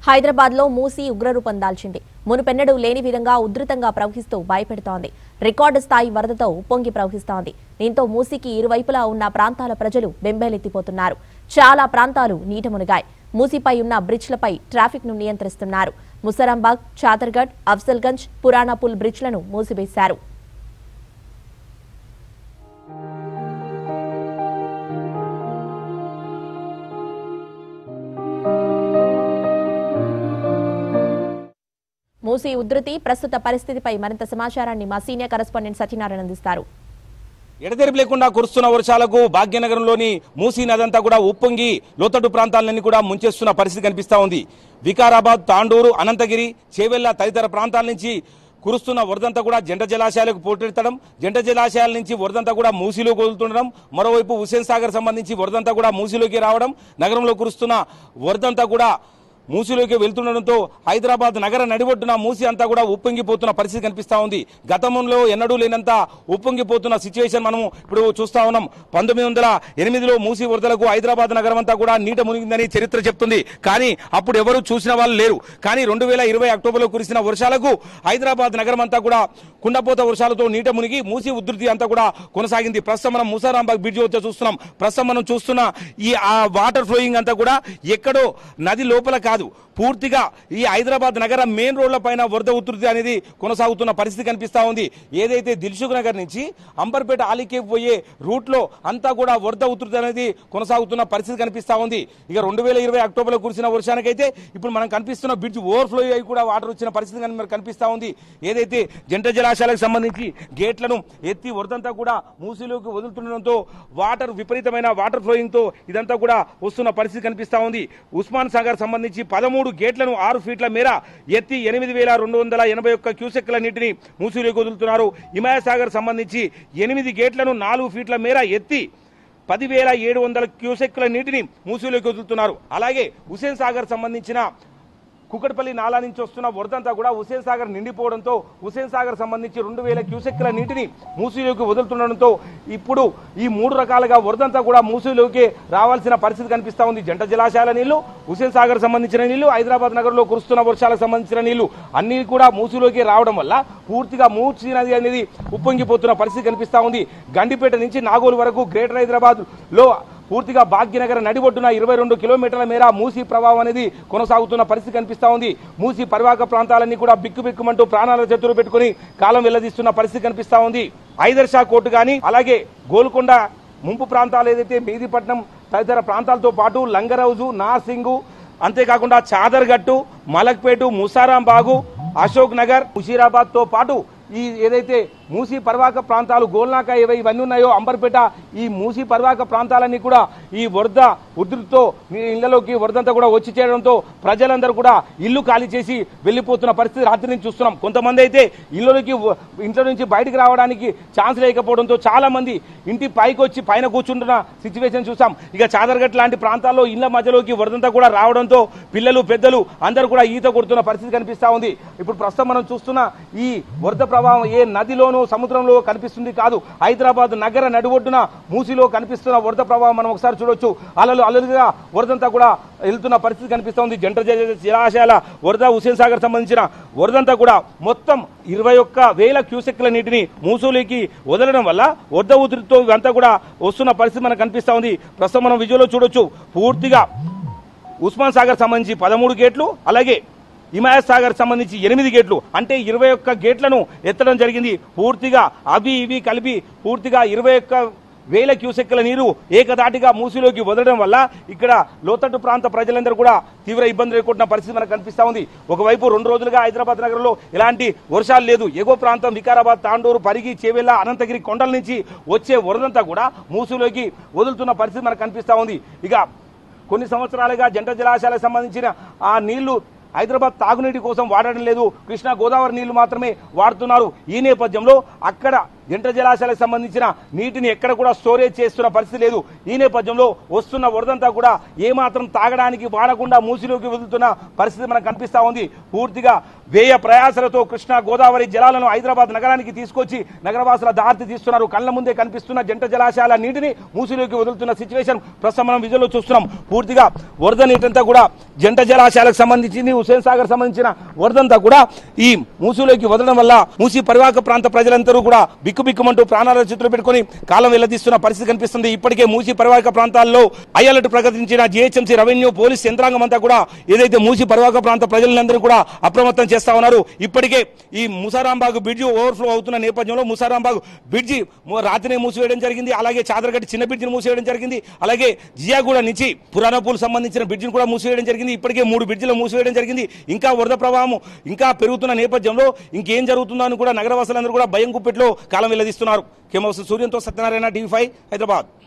హైదరాబాద్ లో మూసి ఉగ్రరూపం దాల్చింది మునుపెన్నడూ లేని విధంగా ఉధృతంగా ప్రవహిస్తూ భయపెడుతోంది రికార్డు స్థాయి వరదతో ఉప్పొంగి ప్రవహిస్తోంది దీంతో మూసికి ఇరువైపులా ఉన్న ప్రాంతాల ప్రజలు బెంబేలెత్తిపోతున్నారు చాలా ప్రాంతాలు నీట మునిగాయి మూసిపై ఉన్న బ్రిడ్జ్లపై ట్రాఫిక్ ను నియంత్రిస్తున్నారు ముసరాంబాగ్ చాదర్గఢ్ అఫ్జల్గంజ్ పురాణాపుల్ బ్రిడ్జ్లను మూసివేశారు మూసీ ఉధృతి ప్రస్తుత పరిస్థితిపై మరింత సమాచారాన్ని మా సీనియర్ కరెస్పాండెంట్ సత్యనారాయణ అందిస్తారు ఎడతెరిపి లేకుండా కురుస్తున్న వర్షాలకు భాగ్యనగరంలోని మూసీ నదంతా కూడా ఉప్పొంగి లోతట్టు ప్రాంతాలన్నీ కూడా ముంచేస్తున్న పరిస్థితి కనిపిస్తా ఉంది వికారాబాద్ తాండూరు అనంతగిరి చేవెళ్ల తదితర ప్రాంతాల నుంచి కురుస్తున్న వరదంతా కూడా జంట జలాశయాలకు పోటెత్తడం జంట జలాశయాల నుంచి వరదంతా కూడా మూసీలోకి వదులుతుండడం మరోవైపు హుసేన్ సాగర్ సంబంధించి వరదంతా కూడా మూసీలోకి రావడం నగరంలో కురుస్తున్న వరదంతా కూడా మూసీలోకి వెళ్తుండడంతో హైదరాబాద్ నగర నడిబొడ్డున మూసి అంతా కూడా ఉప్పొంగిపోతున్న పరిస్థితి కనిపిస్తా ఉంది గతంలో ఎన్నడూ లేనంత ఉప్పొంగిపోతున్న సిచ్యువేషన్ మనము ఇప్పుడు చూస్తా ఉన్నాం పంతొమ్మిది వందల ఎనిమిదిలో మూసి వరదలకు హైదరాబాద్ నగరం అంతా కూడా నీట మునిగిందని చరిత్ర చెప్తుంది కానీ అప్పుడు ఎవరు చూసిన వాళ్ళు లేరు కానీ రెండు వేల ఇరవై అక్టోబర్లో కురిసిన వర్షాలకు హైదరాబాద్ నగరం అంతా కూడా కుండపోత వర్షాలతో నీట మునిగి మూసి ఉధృతి అంతా కూడా కొనసాగింది ప్రస్తుతం మనం మూసారాంబాగ్ బ్రిడ్జ్ వద్ద చూస్తున్నాం ప్రస్తుతం మనం చూస్తున్న ఈ ఆ వాటర్ ఫ్లోయింగ్ అంతా కూడా ఎక్కడో నది లోపల కాదు పూర్తిగా ఈ హైదరాబాద్ నగర మెయిన్ రోడ్ల పైన వరద ఉధృతి అనేది కొనసాగుతున్న పరిస్థితి కనిపిస్తా ఉంది ఏదైతే దిల్సుఖ్ నగర్ నుంచి అంబర్పేట ఆలికేప్ పోయే రూట్ లో అంతా కూడా వరద ఉధృతి అనేది కొనసాగుతున్న పరిస్థితి కనిపిస్తా ఉంది ఇక రెండు వేల ఇరవై అక్టోబర్లో కురిసిన వర్షానికైతే ఇప్పుడు మనం కనిపిస్తున్న బ్రిడ్జ్ ఓవర్ఫ్లో అయి కూడా వాటర్ వచ్చిన పరిస్థితి కని- మనకు కనిపిస్తా ఉంది ఏదైతే జంట జలాశయాలకు సంబంధించి గేట్లను ఎత్తి వరదంతా కూడా మూసీలోకి వదులుతుండడంతో వాటర్ విపరీతమైన వాటర్ ఫ్లోయింగ్ తో ఇదంతా కూడా వస్తున్న పరిస్థితి కనిపిస్తా ఉంది ఉస్మాన్ సాగర్ సంబంధించి పదమూడు గేట్లను ఆరు ఫీట్ల మేర ఎత్తి ఎనిమిది వేల రెండు వందల ఎనభై ఒక్క క్యూసెక్ల నీటిని మూసీలోకి వదులుతున్నారు హిమాయత్ సాగర్ సంబంధించి ఎనిమిది గేట్లను నాలుగు ఫీట్ల మేర ఎత్తి పదివేల ఏడు వందల క్యూసెక్ల నీటిని మూసీలోకి వదులుతున్నారు అలాగే హుసేన్ సాగర్ సంబంధించిన కుకట్పల్లి నాలా నుంచి వస్తున్న వరదంతా కూడా హుసేన్ సాగర్ నిండిపోవడంతో హుసేన్ సాగర్ సంబంధించి రెండు వేల క్యూసెక్ల నీటిని మూసీలోకి వదులుతుండడంతో ఇప్పుడు ఈ మూడు రకాలుగా వరదంతా కూడా మూసీలోకి రావాల్సిన పరిస్థితి కనిపిస్తా ఉంది జంట జలాశయాల నీళ్లు హుసేన్ సాగర్ సంబంధించిన నీళ్లు హైదరాబాద్ నగరంలో కురుస్తున్న వర్షాలకు సంబంధించిన నీళ్లు అన్ని కూడా మూసీలోకి రావడం వల్ల పూర్తిగా మూసీ నది అనేది ఉప్పొంగిపోతున్న పరిస్థితి కనిపిస్తా ఉంది గండిపేట నుంచి నాగోలు వరకు గ్రేటర్ హైదరాబాద్ లో పూర్తిగా భాగ్యనగర నడిబొడ్డున ఇరవై రెండు కిలోమీటర్ల మేర మూసీ ప్రభావం అనేది కొనసాగుతున్న పరిస్థితి కనిపిస్తా ఉంది మూసీ పరివాహక ప్రాంతాలన్నీ కూడా బిక్కు బిక్కుమంటూ ప్రాణాల చేతులు పెట్టుకుని కాలం వెల్లదీస్తున్న పరిస్థితి కనిపిస్తా ఉంది ఐదర్షా కోర్టు కానీ అలాగే గోల్కొండ ముంపు ప్రాంతాలు ఏదైతే మేదిపట్నం తదితర ప్రాంతాలతో పాటు లంగరౌజు నార్సింగు అంతేకాకుండా చాదర్గట్టు మలక్పేటు ముసారాం బాగు అశోక్ నగర్ ముషీరాబాద్ తో పాటు ఈ ఏదైతే మూసీ పరివాహక ప్రాంతాలు గోల్నాక ఏవై ఇవన్నీ ఉన్నాయో అంబర్పేట ఈ మూసీ పరివాహక ప్రాంతాలన్నీ కూడా ఈ వరద ఉధృతితో మీ ఇళ్లలోకి వరదంతా కూడా వచ్చి చేరడంతో ప్రజలందరూ కూడా ఇల్లు ఖాళీ చేసి వెళ్ళిపోతున్న పరిస్థితి రాత్రి నుంచి చూస్తున్నాం కొంతమంది అయితే ఇళ్ళలోకి వ- ఇంట్లో నుంచి బయటికి రావడానికి ఛాన్స్ లేకపోవడంతో చాలా మంది ఇంటి పైకి వచ్చి పైన కూర్చుంటున్న సిచ్యువేషన్ చూసాం ఇక చాదర్గట్ లాంటి ప్రాంతాల్లో ఇళ్ల మధ్యలోకి వరదంతా కూడా రావడంతో పిల్లలు పెద్దలు అందరూ కూడా ఈత కొడుతున్న పరిస్థితి కనిపిస్తా ఉంది ఇప్పుడు ప్రస్తుతం మనం చూస్తున్న ఈ వరద ప్రభావం ఏ నదిలోనూ సముద్రంలో కనిపిస్తుంది కాదు హైదరాబాద్ నగర నడిబొడ్డున మూసిలో కనిపిస్తున్న వరద ప్రభావం మనం ఒకసారి చూడొచ్చు అలలు అలలుగా వరదంతా కూడా వెళ్తున్న పరిస్థితి కనిపిస్తా ఉంది జంట జల- జలాశయాల వరద హుసేన్ సాగర్ సంబంధించిన వరదంతా కూడా మొత్తం ఇరవై ఒక్క వేల క్యూసెక్ల నీటిని మూసోలోకి వదలడం వల్ల వరద ఉధృతితో ఇవంతా కూడా వస్తున్న పరిస్థితి మనకు కనిపిస్తా ఉంది ప్రస్తుతం మనం విజువల్లో చూడొచ్చు పూర్తిగా ఉస్మాన్ సాగర్ సంబంధించి పదమూడు గేట్లు అలాగే హిమాయత్ సాగర్ సంబంధించి ఎనిమిది గేట్లు అంటే ఇరవై ఒక్క గేట్లను ఎత్తడం జరిగింది పూర్తిగా అవి ఇవి కలిపి పూర్తిగా ఇరవై ఒక్క వేల క్యూసెక్కుల నీరు ఏకదాటిగా మూసిలోకి వదలడం వల్ల ఇక్కడ లోతట్టు ప్రాంత ప్రజలందరూ కూడా తీవ్ర ఇబ్బందులు ఎదుర్కొంటున్న పరిస్థితి మనకు కనిపిస్తా ఉంది ఒకవైపు రెండు రోజులుగా హైదరాబాద్ నగరంలో ఎలాంటి వర్షాలు లేదు ఎగువ ప్రాంతం వికారాబాద్ తాండూరు పరిగి చేవెళ్ళ అనంతగిరి కొండల నుంచి వచ్చే వరదంతా కూడా మూసిలోకి వదులుతున్న పరిస్థితి మనకు కనిపిస్తా ఉంది ఇక కొన్ని సంవత్సరాలుగా జంట జలాశయాలకు సంబంధించిన ఆ నీళ్లు హైదరాబాద్ తాగునీటి కోసం వాడడం లేదు కృష్ణా గోదావరి నీళ్లు మాత్రమే వాడుతున్నారు ఈ నేపథ్యంలో అక్కడ జంట జలాశయాలకు సంబంధించిన నీటిని ఎక్కడ కూడా స్టోరేజ్ చేస్తున్న పరిస్థితి లేదు ఈ నేపథ్యంలో వస్తున్న వరదంతా కూడా ఏమాత్రం తాగడానికి వాడకుండా మూసిలోకి వదులుతున్న పరిస్థితి మనకు కనిపిస్తా ఉంది పూర్తిగా వ్యయ ప్రయాసలతో కృష్ణా గోదావరి జలాలను హైదరాబాద్ నగరానికి తీసుకొచ్చి నగరవాసుల దారి తీస్తున్నారు కళ్ళ ముందే కనిపిస్తున్న జంట జలాశయాల నీటిని మూసిలోకి వదులుతున్న సిచ్యువేషన్ ప్రస్తుతం మనం విజువల్లో చూస్తున్నాం పూర్తిగా వరద నీటంతా కూడా జంట జలాశయాలకు సంబంధించింది హుసేన్ సాగర్ సంబంధించిన వరదంతా కూడా ఈ మూసిలోకి వదలడం వల్ల మూసి పరివాహక ప్రాంత ప్రజలందరూ కూడా బిక్కుబిక్కుమంటూ ప్రాణాల చేతులు పెట్టుకుని కాలం వెల్లదీస్తున్న పరిస్థితి కనిపిస్తుంది ఇప్పటికే మూసి పరివాహక ప్రాంతాల్లో అయ్యలట్టు ప్రకటించిన జిహెచ్ఎంసీ రెవెన్యూ పోలీస్ యంత్రాంగం అంతా కూడా ఏదైతే మూసి పరివాహక ప్రాంత ప్రజలందరూ కూడా అప్రమత్తం చేస్తా ఉన్నారు ఇప్పటికే ఈ ముసారాంబాగ్ బ్రిడ్జి ఓవర్ఫ్లో అవుతున్న నేపథ్యంలో ముసారాంబాగ్ బ్రిడ్జి ము- రాత్రినే మూసివేయడం జరిగింది అలాగే చాదరగట్టి చిన్న బ్రిడ్జిని మూసివేయడం జరిగింది అలాగే జియాగూడ నుంచి పురాణపూల్ సంబంధించిన బ్రిడ్జిని కూడా మూసివేయడం జరిగింది ఇప్పటికే మూడు బ్రిడ్జిలు మూసివేయడం జరిగింది ఇంకా వరద ప్రవాహం ఇంకా పెరుగుతున్న నేపథ్యంలో ఇంకేం జరుగుతుందో అని కూడా నగరవాసులందరూ కూడా భయం గుప్పెట్లో కాలం వెల్లదీస్తున్నారు కెమోస్ సూర్యంతో సత్యనారాయణ టీవీ ఫైవ్ హైదరాబాద్